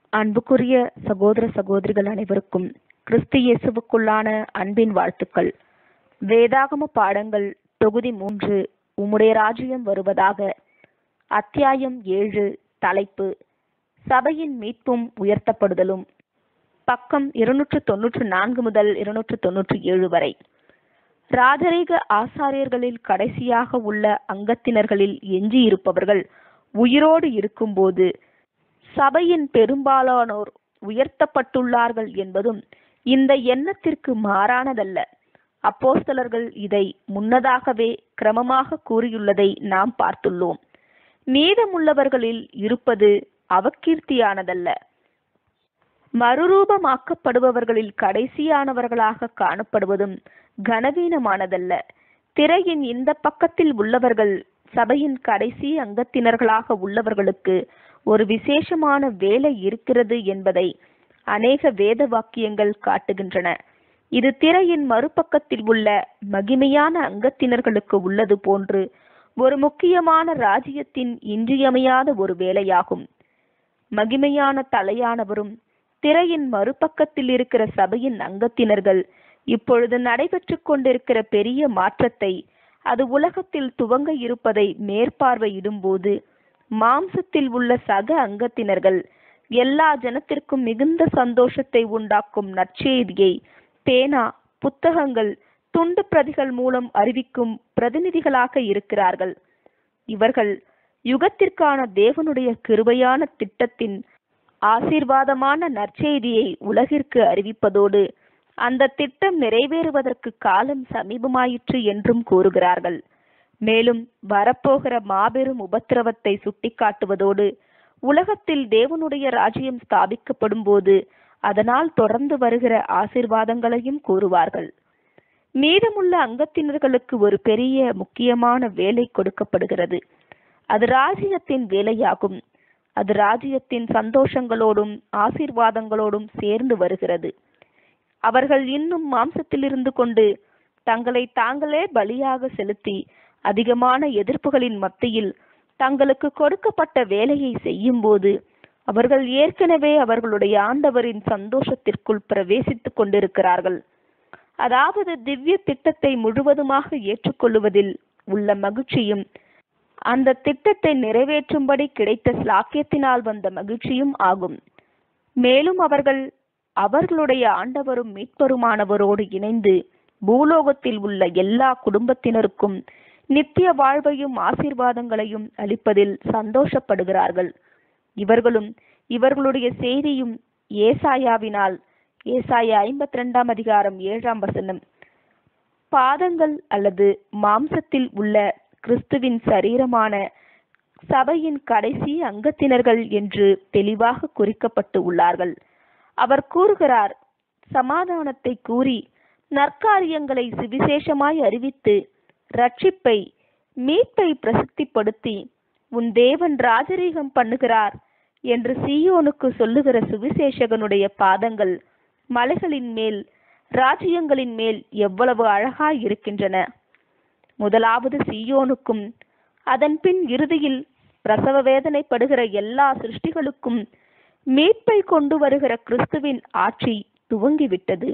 அன்புக்குரிய சகோதர சகோதரிகள் அனைவருக்கும் கிறிஸ்து இயேசுவுக்குள்ளான அன்பின் வாழ்த்துக்கள் வேதாகம பாடங்கள் தொகுதி மூன்று உம்முடைய ராஜ்யம் வருவதாக அத்தியாயம் ஏழு தலைப்பு சபையின் மீட்பும் உயர்த்தப்படுதலும் பக்கம் இருநூற்று தொன்னூற்று நான்கு முதல் இருநூற்று தொன்னூற்று ஏழு வரை ராஜரீக ஆசாரியர்களில் கடைசியாக உள்ள அங்கத்தினர்களில் எஞ்சியிருப்பவர்கள் உயிரோடு இருக்கும்போது சபையின் பெரும்பாலானோர் உயர்த்தப்பட்டுள்ளார்கள் என்பதும் இந்த எண்ணத்திற்கு மாறானதல்ல அப்போஸ்தலர்கள் இதை முன்னதாகவே கிரமமாக கூறியுள்ளதை நாம் பார்த்துள்ளோம் மீதமுள்ளவர்களில் இருப்பது அவகீர்த்தியானதல்ல மறுரூபமாக்கப்படுபவர்களில் கடைசியானவர்களாக காணப்படுவதும் கனவீனமானதல்ல திரையின் இந்த பக்கத்தில் உள்ளவர்கள் சபையின் கடைசி அங்கத்தினர்களாக உள்ளவர்களுக்கு ஒரு விசேஷமான வேலை இருக்கிறது என்பதை அநேக வேத வாக்கியங்கள் காட்டுகின்றன இது திரையின் மறுபக்கத்தில் உள்ள மகிமையான அங்கத்தினர்களுக்கு உள்ளது போன்று ஒரு முக்கியமான ராஜ்யத்தின் இன்றியமையாத ஒரு வேலையாகும் மகிமையான தலையானவரும் திரையின் மறுபக்கத்தில் இருக்கிற சபையின் அங்கத்தினர்கள் இப்பொழுது நடைபெற்று கொண்டிருக்கிற பெரிய மாற்றத்தை அது உலகத்தில் துவங்க இருப்பதை மேற்பார்வையிடும்போது மாம்சத்தில் உள்ள சக அங்கத்தினர்கள் எல்லா ஜனத்திற்கும் மிகுந்த சந்தோஷத்தை உண்டாக்கும் நற்செய்தியை பேனா புத்தகங்கள் துண்டு பிரதிகள் மூலம் அறிவிக்கும் பிரதிநிதிகளாக இருக்கிறார்கள் இவர்கள் யுகத்திற்கான தேவனுடைய கிருபையான திட்டத்தின் ஆசீர்வாதமான நற்செய்தியை உலகிற்கு அறிவிப்பதோடு அந்த திட்டம் நிறைவேறுவதற்கு காலம் சமீபமாயிற்று என்றும் கூறுகிறார்கள் மேலும் வரப்போகிற மாபெரும் உபத்திரவத்தை சுட்டிக்காட்டுவதோடு உலகத்தில் தேவனுடைய ராஜ்யம் ஸ்தாபிக்கப்படும் போது அதனால் தொடர்ந்து வருகிற ஆசிர்வாதங்களையும் கூறுவார்கள் மீதமுள்ள அங்கத்தினர்களுக்கு ஒரு பெரிய முக்கியமான வேலை கொடுக்கப்படுகிறது அது ராஜ்யத்தின் வேலையாகும் அது ராஜ்யத்தின் சந்தோஷங்களோடும் ஆசீர்வாதங்களோடும் சேர்ந்து வருகிறது அவர்கள் இன்னும் மாம்சத்தில் இருந்து கொண்டு தங்களை தாங்களே பலியாக செலுத்தி அதிகமான எதிர்ப்புகளின் மத்தியில் தங்களுக்கு கொடுக்கப்பட்ட வேலையை செய்யும் போது அவர்கள் ஏற்கனவே அவர்களுடைய ஆண்டவரின் சந்தோஷத்திற்குள் பிரவேசித்துக் கொண்டிருக்கிறார்கள் அதாவது திவ்ய திட்டத்தை முழுவதுமாக ஏற்றுக்கொள்ளுவதில் உள்ள மகிழ்ச்சியும் அந்த திட்டத்தை நிறைவேற்றும்படி கிடைத்த ஸ்லாக்கியத்தினால் வந்த மகிழ்ச்சியும் ஆகும் மேலும் அவர்கள் அவர்களுடைய ஆண்டவரும் மீட்பருமானவரோடு இணைந்து பூலோகத்தில் உள்ள எல்லா குடும்பத்தினருக்கும் நித்திய வாழ்வையும் ஆசீர்வாதங்களையும் அளிப்பதில் சந்தோஷப்படுகிறார்கள் இவர்களும் இவர்களுடைய செய்தியும் ஏசாயாவினால் ஏசாயா ஐம்பத்தி ரெண்டாம் அதிகாரம் ஏழாம் வசனம் பாதங்கள் அல்லது மாம்சத்தில் உள்ள கிறிஸ்துவின் சரீரமான சபையின் கடைசி அங்கத்தினர்கள் என்று தெளிவாக குறிக்கப்பட்டு உள்ளார்கள் அவர் கூறுகிறார் சமாதானத்தை கூறி நற்காரியங்களை சுவிசேஷமாய் அறிவித்து ரட்சிப்பை மீட்பை பிரசித்திப்படுத்தி உன் தேவன் ராஜரீகம் பண்ணுகிறார் என்று சீயோனுக்கு சொல்லுகிற சுவிசேஷகனுடைய பாதங்கள் மலைகளின் மேல் ராஜ்யங்களின் மேல் எவ்வளவு அழகாய் இருக்கின்றன முதலாவது சீயோனுக்கும் அதன் பின் இறுதியில் பிரசவ வேதனைப்படுகிற எல்லா சிருஷ்டிகளுக்கும் மீட்பை கொண்டு வருகிற கிறிஸ்துவின் ஆட்சி துவங்கிவிட்டது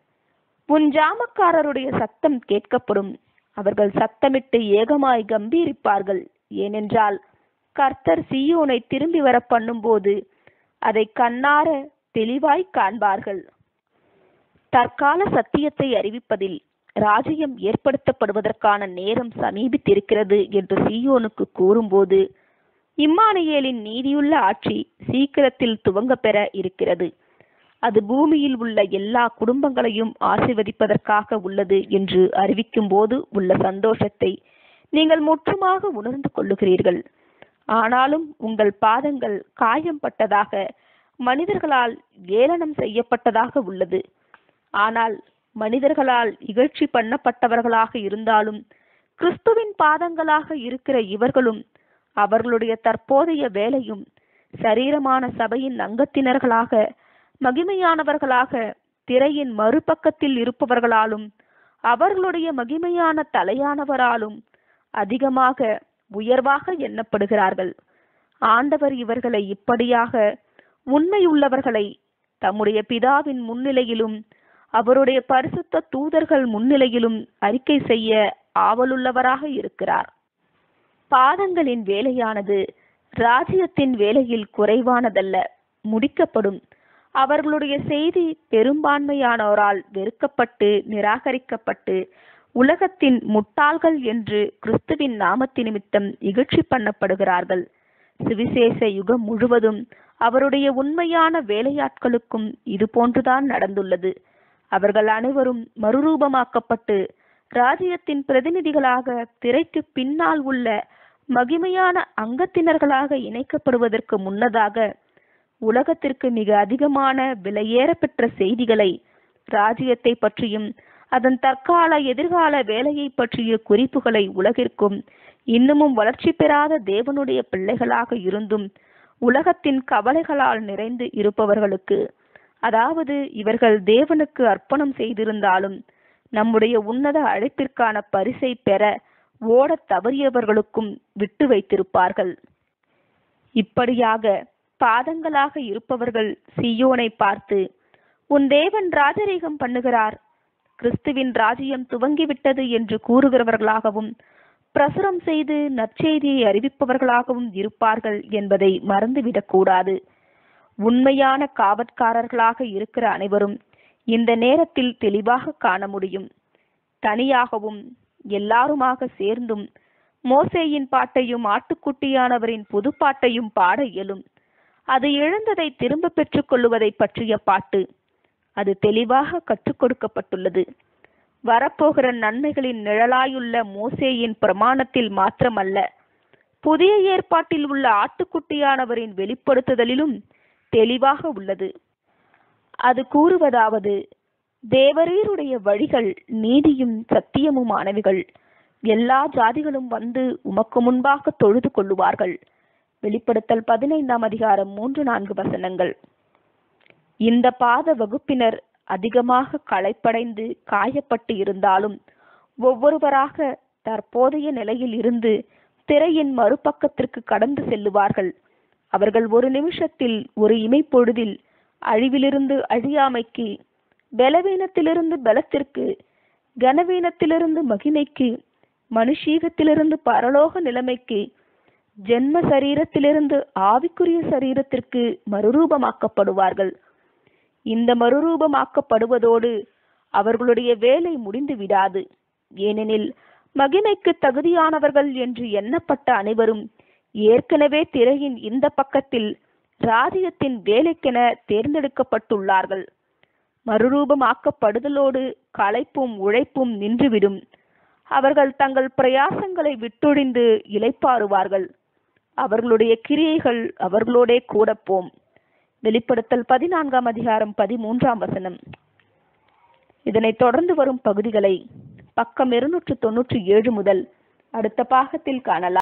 உன் ஜாமக்காரருடைய சத்தம் கேட்கப்படும் அவர்கள் சத்தமிட்டு ஏகமாய் கம்பீரிப்பார்கள் ஏனென்றால் கர்த்தர் சீயோனை திரும்பி வர பண்ணும்போது அதை கண்ணார தெளிவாய் காண்பார்கள் தற்கால சத்தியத்தை அறிவிப்பதில் ராஜ்யம் ஏற்படுத்தப்படுவதற்கான நேரம் சமீபித்திருக்கிறது என்று சீயோனுக்கு கூறும்போது இம்மானுவேலின் நீதியுள்ள ஆட்சி சீக்கிரத்தில் துவங்க பெற இருக்கிறது அது பூமியில் உள்ள எல்லா குடும்பங்களையும் ஆசிர்வதிப்பதற்காக உள்ளது என்று அறிவிக்கும் போது உள்ள சந்தோஷத்தை நீங்கள் முற்றுமாக உணர்ந்து கொள்ளுகிறீர்கள் ஆனாலும் உங்கள் பாதங்கள் காயம்பட்டதாக மனிதர்களால் ஏளனம் செய்யப்பட்டதாக உள்ளது ஆனால் மனிதர்களால் இகழ்ச்சி பண்ணப்பட்டவர்களாக இருந்தாலும் கிறிஸ்துவின் பாதங்களாக இருக்கிற இவர்களும் அவர்களுடைய தற்போதைய வேலையும் சரீரமான சபையின் அங்கத்தினர்களாக மகிமையானவர்களாக திரையின் மறுபக்கத்தில் இருப்பவர்களாலும் அவர்களுடைய மகிமையான தலையானவராலும் அதிகமாக உயர்வாக எண்ணப்படுகிறார்கள் ஆண்டவர் இவர்களை இப்படியாக உண்மையுள்ளவர்களை தம்முடைய பிதாவின் முன்னிலையிலும் அவருடைய பரிசுத்த தூதர்கள் முன்னிலையிலும் அறிக்கை செய்ய ஆவலுள்ளவராக இருக்கிறார் பாதங்களின் வேலையானது ராஜ்யத்தின் வேலையில் குறைவானதல்ல முடிக்கப்படும் அவர்களுடைய செய்தி பெரும்பான்மையானோரால் வெறுக்கப்பட்டு நிராகரிக்கப்பட்டு உலகத்தின் முட்டாள்கள் என்று கிறிஸ்துவின் நாமத்து நிமித்தம் இகழ்ச்சி பண்ணப்படுகிறார்கள் சுவிசேஷ யுகம் முழுவதும் அவருடைய உண்மையான வேலையாட்களுக்கும் இது போன்றுதான் நடந்துள்ளது அவர்கள் அனைவரும் மறுரூபமாக்கப்பட்டு ராஜ்யத்தின் பிரதிநிதிகளாக திரைக்கு பின்னால் உள்ள மகிமையான அங்கத்தினர்களாக இணைக்கப்படுவதற்கு முன்னதாக உலகத்திற்கு மிக அதிகமான விலையேறப்பெற்ற செய்திகளை ராஜ்யத்தை பற்றியும் அதன் தற்கால எதிர்கால வேலையை பற்றிய குறிப்புகளை உலகிற்கும் இன்னமும் வளர்ச்சி பெறாத தேவனுடைய பிள்ளைகளாக இருந்தும் உலகத்தின் கவலைகளால் நிறைந்து இருப்பவர்களுக்கு அதாவது இவர்கள் தேவனுக்கு அர்ப்பணம் செய்திருந்தாலும் நம்முடைய உன்னத அழைப்பிற்கான பரிசை பெற ஓடத் தவறியவர்களுக்கும் விட்டு வைத்திருப்பார்கள் இப்படியாக பாதங்களாக இருப்பவர்கள் சியோனை பார்த்து உன் தேவன் ராஜரீகம் பண்ணுகிறார் கிறிஸ்துவின் ராஜ்யம் துவங்கிவிட்டது என்று கூறுகிறவர்களாகவும் பிரசுரம் செய்து நற்செய்தியை அறிவிப்பவர்களாகவும் இருப்பார்கள் என்பதை மறந்துவிடக்கூடாது உண்மையான காவற்காரர்களாக இருக்கிற அனைவரும் இந்த நேரத்தில் தெளிவாக காண முடியும் தனியாகவும் எல்லாருமாக சேர்ந்தும் மோசேயின் பாட்டையும் ஆட்டுக்குட்டியானவரின் புதுப்பாட்டையும் பாட இயலும் அது இழந்ததை திரும்ப பெற்றுக் கொள்ளுவதை பற்றிய பாட்டு அது தெளிவாக கற்றுக் கொடுக்கப்பட்டுள்ளது வரப்போகிற நன்மைகளின் நிழலாயுள்ள மோசேயின் பிரமாணத்தில் மாத்திரமல்ல புதிய ஏற்பாட்டில் உள்ள ஆட்டுக்குட்டியானவரின் வெளிப்படுத்துதலிலும் தெளிவாக உள்ளது அது கூறுவதாவது தேவரீருடைய வழிகள் நீதியும் சத்தியமுமானவைகள் எல்லா ஜாதிகளும் வந்து உமக்கு முன்பாக தொழுது கொள்ளுவார்கள் வெளிப்படுத்தல் பதினைந்தாம் அதிகாரம் மூன்று நான்கு வசனங்கள் இந்த பாத வகுப்பினர் அதிகமாக களைப்படைந்து காயப்பட்டு இருந்தாலும் ஒவ்வொருவராக தற்போதைய நிலையில் இருந்து திரையின் மறுபக்கத்திற்கு கடந்து செல்லுவார்கள் அவர்கள் ஒரு நிமிஷத்தில் ஒரு இமைப்பொழுதில் அழிவிலிருந்து அழியாமைக்கு பலவீனத்திலிருந்து பலத்திற்கு கனவீனத்திலிருந்து மகிமைக்கு மனுஷீகத்திலிருந்து பரலோக நிலைமைக்கு ஜென்ம சரீரத்திலிருந்து ஆவிக்குரிய சரீரத்திற்கு மறுரூபமாக்கப்படுவார்கள் இந்த மறுரூபமாக்கப்படுவதோடு அவர்களுடைய வேலை முடிந்து விடாது ஏனெனில் மகிமைக்கு தகுதியானவர்கள் என்று எண்ணப்பட்ட அனைவரும் ஏற்கனவே திரையின் இந்த பக்கத்தில் ராஜ்யத்தின் வேலைக்கென தேர்ந்தெடுக்கப்பட்டுள்ளார்கள் மறுரூபமாக்கப்படுதலோடு களைப்பும் உழைப்பும் நின்றுவிடும் அவர்கள் தங்கள் பிரயாசங்களை விட்டொழிந்து இளைப்பாறுவார்கள் அவர்களுடைய கிரியைகள் அவர்களோடே கூடப்போம் வெளிப்படுத்தல் பதினான்காம் அதிகாரம் பதிமூன்றாம் வசனம் இதனைத் தொடர்ந்து வரும் பகுதிகளை பக்கம் இருநூற்று தொன்னூற்றி ஏழு முதல் அடுத்த பாகத்தில் காணலாம்